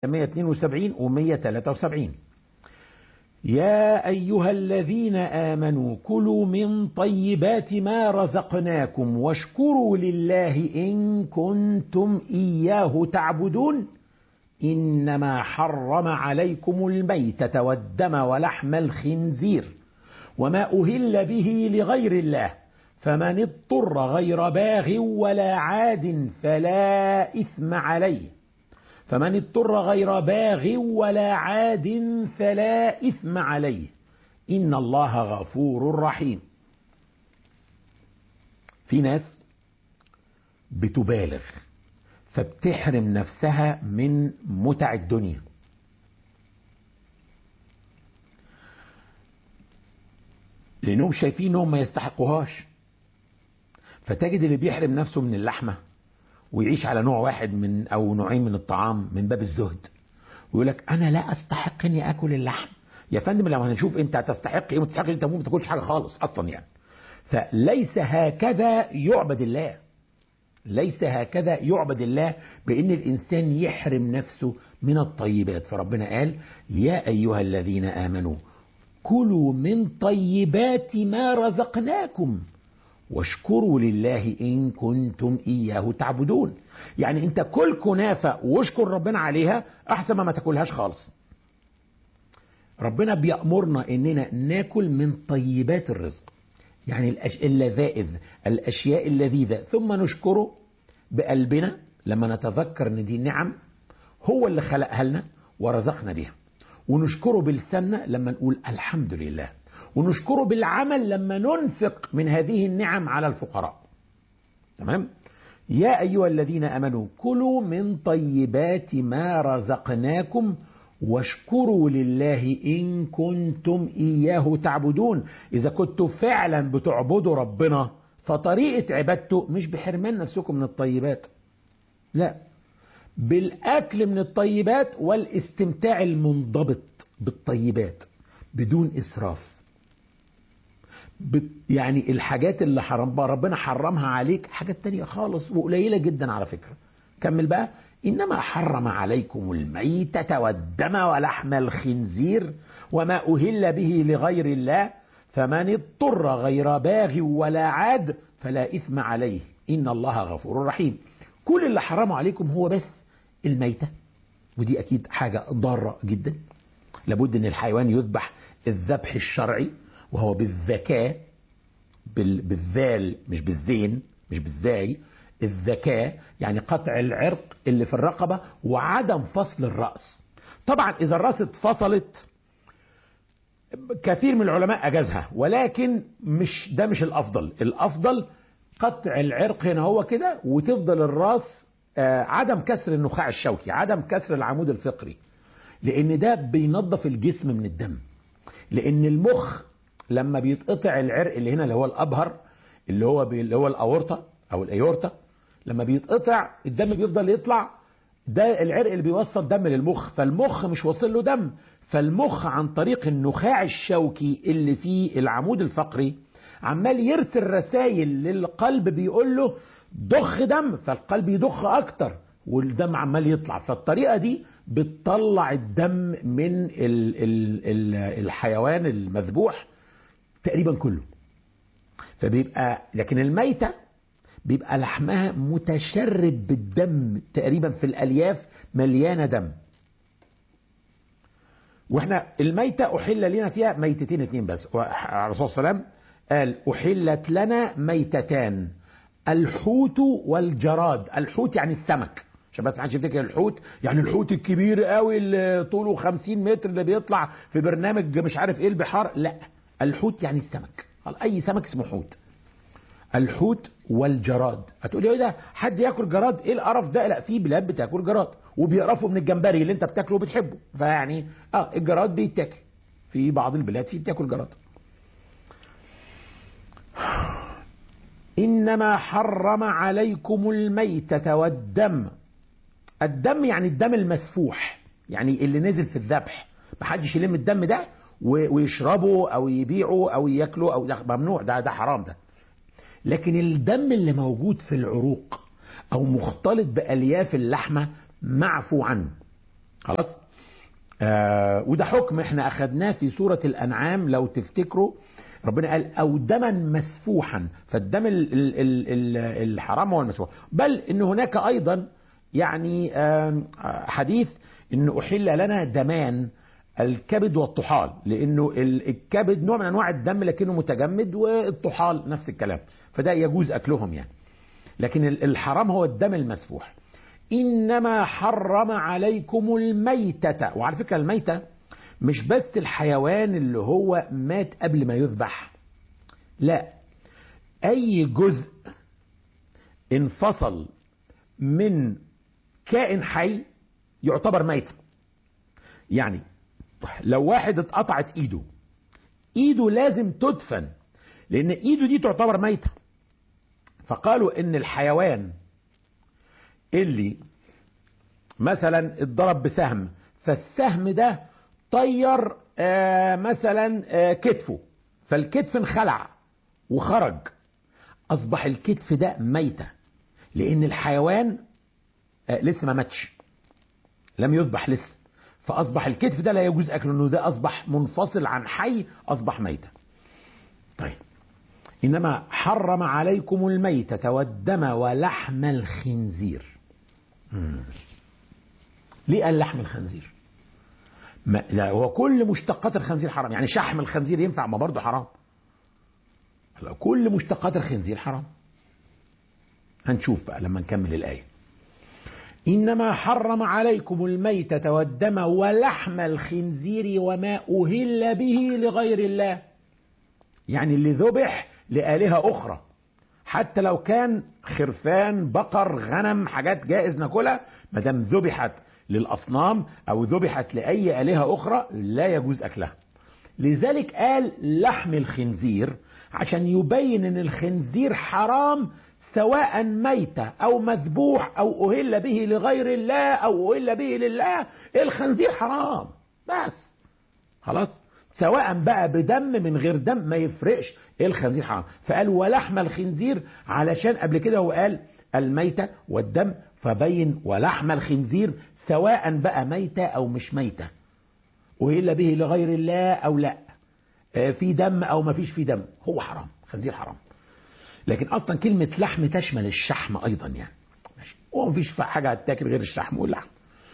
172 و 173 يا أيها الذين آمنوا كلوا من طيبات ما رزقناكم واشكروا لله إن كنتم إياه تعبدون إنما حرم عليكم الميتة والدم ولحم الخنزير وما أهل به لغير الله فمن اضطر غير باغ ولا عاد فلا إثم عليه فمن اضطر غير باغ ولا عاد فلا إثم عليه إن الله غفور رحيم في ناس بتبالغ فبتحرم نفسها من متع الدنيا لأنهم شايفين أنهم ما يستحقوهاش فتجد اللي بيحرم نفسه من اللحمة ويعيش على نوع واحد من أو نوعين من الطعام من باب الزهد ويقول لك أنا لا أستحق إني آكل اللحم يا فندم لو هنشوف أنت هتستحق إيه وما تستحقش أنت ما تاكلش حاجة خالص أصلا يعني فليس هكذا يعبد الله ليس هكذا يعبد الله بأن الإنسان يحرم نفسه من الطيبات فربنا قال يا أيها الذين آمنوا كلوا من طيبات ما رزقناكم واشكروا لله إن كنتم إياه تعبدون يعني أنت كل كنافة واشكر ربنا عليها أحسن ما ما تاكلهاش خالص ربنا بيأمرنا إننا ناكل من طيبات الرزق يعني الأش... اللذائذ الأشياء اللذيذة ثم نشكره بقلبنا لما نتذكر ان دي نعم هو اللي خلقها لنا ورزقنا بها ونشكره بلساننا لما نقول الحمد لله ونشكره بالعمل لما ننفق من هذه النعم على الفقراء تمام يا أيها الذين أمنوا كلوا من طيبات ما رزقناكم واشكروا لله إن كنتم إياه تعبدون إذا كنتم فعلا بتعبدوا ربنا فطريقة عبادته مش بحرمان نفسكم من الطيبات لا بالأكل من الطيبات والاستمتاع المنضبط بالطيبات بدون إسراف يعني الحاجات اللي حرم ربنا حرمها عليك حاجات تانية خالص وقليلة جدا على فكرة كمل بقى إنما حرم عليكم الميتة والدم ولحم الخنزير وما أهل به لغير الله فمن اضطر غير باغ ولا عاد فلا إثم عليه إن الله غفور رحيم كل اللي حرمه عليكم هو بس الميتة ودي أكيد حاجة ضارة جدا لابد أن الحيوان يذبح الذبح الشرعي وهو بالذكاء بالذال مش بالزين مش بالزاي الذكاء يعني قطع العرق اللي في الرقبة وعدم فصل الرأس طبعا إذا الرأس اتفصلت كثير من العلماء أجازها ولكن مش ده مش الأفضل الأفضل قطع العرق هنا هو كده وتفضل الراس عدم كسر النخاع الشوكي عدم كسر العمود الفقري لأن ده بينظف الجسم من الدم لأن المخ لما بيتقطع العرق اللي هنا اللي هو الأبهر اللي هو اللي هو الأورطة أو الأيورتا لما بيتقطع الدم بيفضل يطلع ده العرق اللي بيوصل دم للمخ فالمخ مش واصل له دم فالمخ عن طريق النخاع الشوكي اللي فيه العمود الفقري عمال يرسل رسائل للقلب بيقول له ضخ دم فالقلب يضخ اكتر والدم عمال يطلع فالطريقه دي بتطلع الدم من ال ال ال الحيوان المذبوح تقريبا كله فبيبقى لكن الميته بيبقى لحمها متشرب بالدم تقريبا في الالياف مليانه دم واحنا الميتة أحل لنا فيها ميتتين اتنين بس الرسول صلى الله عليه وسلم قال أحلت لنا ميتتان الحوت والجراد الحوت يعني السمك عشان بس ما حدش يفتكر الحوت يعني الحوت الكبير قوي اللي طوله 50 متر اللي بيطلع في برنامج مش عارف ايه البحار لا الحوت يعني السمك اي سمك اسمه حوت الحوت والجراد هتقولي ايه ده حد ياكل جراد ايه القرف ده لا في بلاد بتاكل جراد وبيقرفوا من الجمبري اللي انت بتاكله وبتحبه فيعني اه الجراد بيتاكل في بعض البلاد في بتاكل جراد انما حرم عليكم الميتة والدم الدم يعني الدم المسفوح يعني اللي نزل في الذبح محدش يلم الدم ده ويشربه او يبيعه او ياكله او ممنوع ده ده حرام ده لكن الدم اللي موجود في العروق او مختلط بالياف اللحمه معفو عنه خلاص آه وده حكم احنا اخدناه في سورة الانعام لو تفتكروا ربنا قال او دما مسفوحا فالدم ال ال ال ال الحرام هو المسفوح بل ان هناك ايضا يعني آه حديث ان احل لنا دمان الكبد والطحال لانه الكبد نوع من انواع الدم لكنه متجمد والطحال نفس الكلام فده يجوز اكلهم يعني لكن الحرام هو الدم المسفوح انما حرم عليكم الميتة وعلى فكرة الميتة مش بس الحيوان اللي هو مات قبل ما يذبح لا اي جزء انفصل من كائن حي يعتبر ميتة يعني لو واحد اتقطعت ايده ايده لازم تدفن لان ايده دي تعتبر ميتة فقالوا ان الحيوان اللي مثلا اتضرب بسهم فالسهم ده طير آه مثلا آه كتفه فالكتف انخلع وخرج اصبح الكتف ده ميتة لان الحيوان آه لسه ما ماتش لم يذبح لسه فاصبح الكتف ده لا يجوز اكله انه ده اصبح منفصل عن حي اصبح ميتة طيب انما حرم عليكم الميتة والدم ولحم الخنزير مم. ليه قال لحم الخنزير ما لا هو كل مشتقات الخنزير حرام يعني شحم الخنزير ينفع ما برضه حرام كل مشتقات الخنزير حرام هنشوف بقى لما نكمل الآية إنما حرم عليكم الميتة والدم ولحم الخنزير وما أهل به لغير الله يعني اللي ذبح لآلهة أخرى حتى لو كان خرفان بقر غنم حاجات جائز ناكلها ما دام ذبحت للأصنام أو ذبحت لأي آلهة أخرى لا يجوز أكلها لذلك قال لحم الخنزير عشان يبين ان الخنزير حرام سواء ميتة او مذبوح او اهل به لغير الله او اهل به لله الخنزير حرام بس خلاص سواء بقى بدم من غير دم ما يفرقش الخنزير حرام فقال ولحم الخنزير علشان قبل كده هو قال الميتة والدم فبين ولحم الخنزير سواء بقى ميتة او مش ميتة أهل به لغير الله او لا في دم او ما فيش في دم هو حرام خنزير حرام لكن اصلا كلمة لحم تشمل الشحم ايضا يعني ماشي هو ما فيش حاجة هتاكل غير الشحم واللحم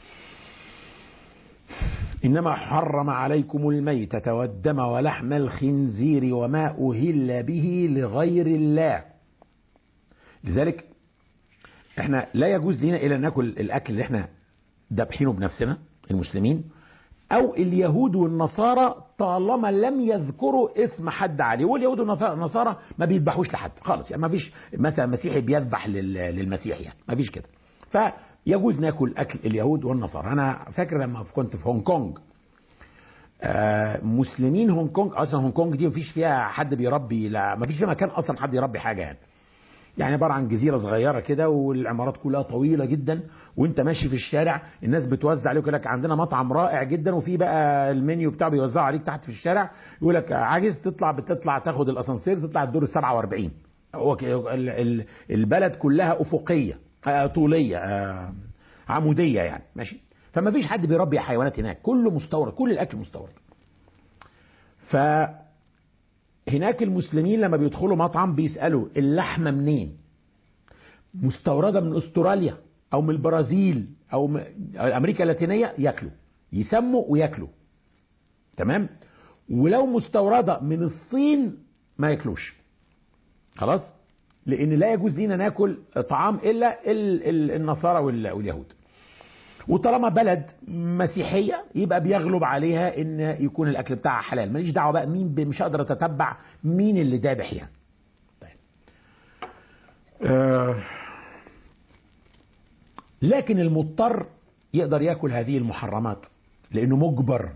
انما حرم عليكم الميتة والدم ولحم الخنزير وما اهل به لغير الله لذلك احنا لا يجوز لنا الا ناكل الاكل اللي احنا ذابحينه بنفسنا المسلمين او اليهود والنصارى طالما لم يذكروا اسم حد عليه واليهود والنصارى ما بيذبحوش لحد خالص يعني ما فيش مثلا مسيحي بيذبح للمسيح يعني ما فيش كده فيجوز ناكل اكل اليهود والنصارى انا فاكر لما كنت في هونج كونج آه مسلمين هونج كونج اصلا هونج كونج دي ما فيش فيها حد بيربي لا ما فيش فيها مكان اصلا حد يربي حاجه يعني يعني عباره عن جزيره صغيره كده والعمارات كلها طويله جدا وانت ماشي في الشارع الناس بتوزع عليك يقول لك عندنا مطعم رائع جدا وفي بقى المنيو بتاعه بيوزعه عليك تحت في الشارع يقول لك عاجز تطلع بتطلع تاخد الاسانسير تطلع الدور ال 47 هو البلد كلها افقيه طوليه عموديه يعني ماشي فما فيش حد بيربي حيوانات هناك كله مستورد كل الاكل مستورد ف هناك المسلمين لما بيدخلوا مطعم بيسألوا اللحمة منين مستوردة من استراليا او من البرازيل او من امريكا اللاتينية ياكلوا يسموا وياكلوا تمام ولو مستوردة من الصين ما ياكلوش خلاص لان لا يجوز لينا ناكل طعام الا النصارى واليهود وطالما بلد مسيحيه يبقى بيغلب عليها ان يكون الاكل بتاعها حلال ماليش دعوه بقى مين مش هقدر اتتبع مين اللي ذابح يعني طيب. آه لكن المضطر يقدر ياكل هذه المحرمات لانه مجبر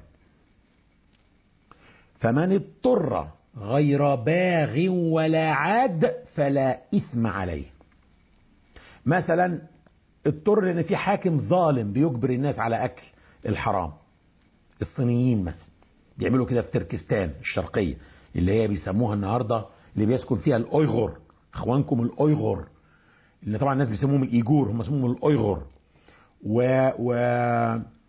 فمن اضطر غير باغ ولا عاد فلا اثم عليه مثلا اضطر ان في حاكم ظالم بيجبر الناس على اكل الحرام الصينيين مثلا بيعملوا كده في تركستان الشرقيه اللي هي بيسموها النهارده اللي بيسكن فيها الاويغور اخوانكم الاويغور اللي طبعا الناس بيسموهم الايجور هم اسمهم الاويغور و, و...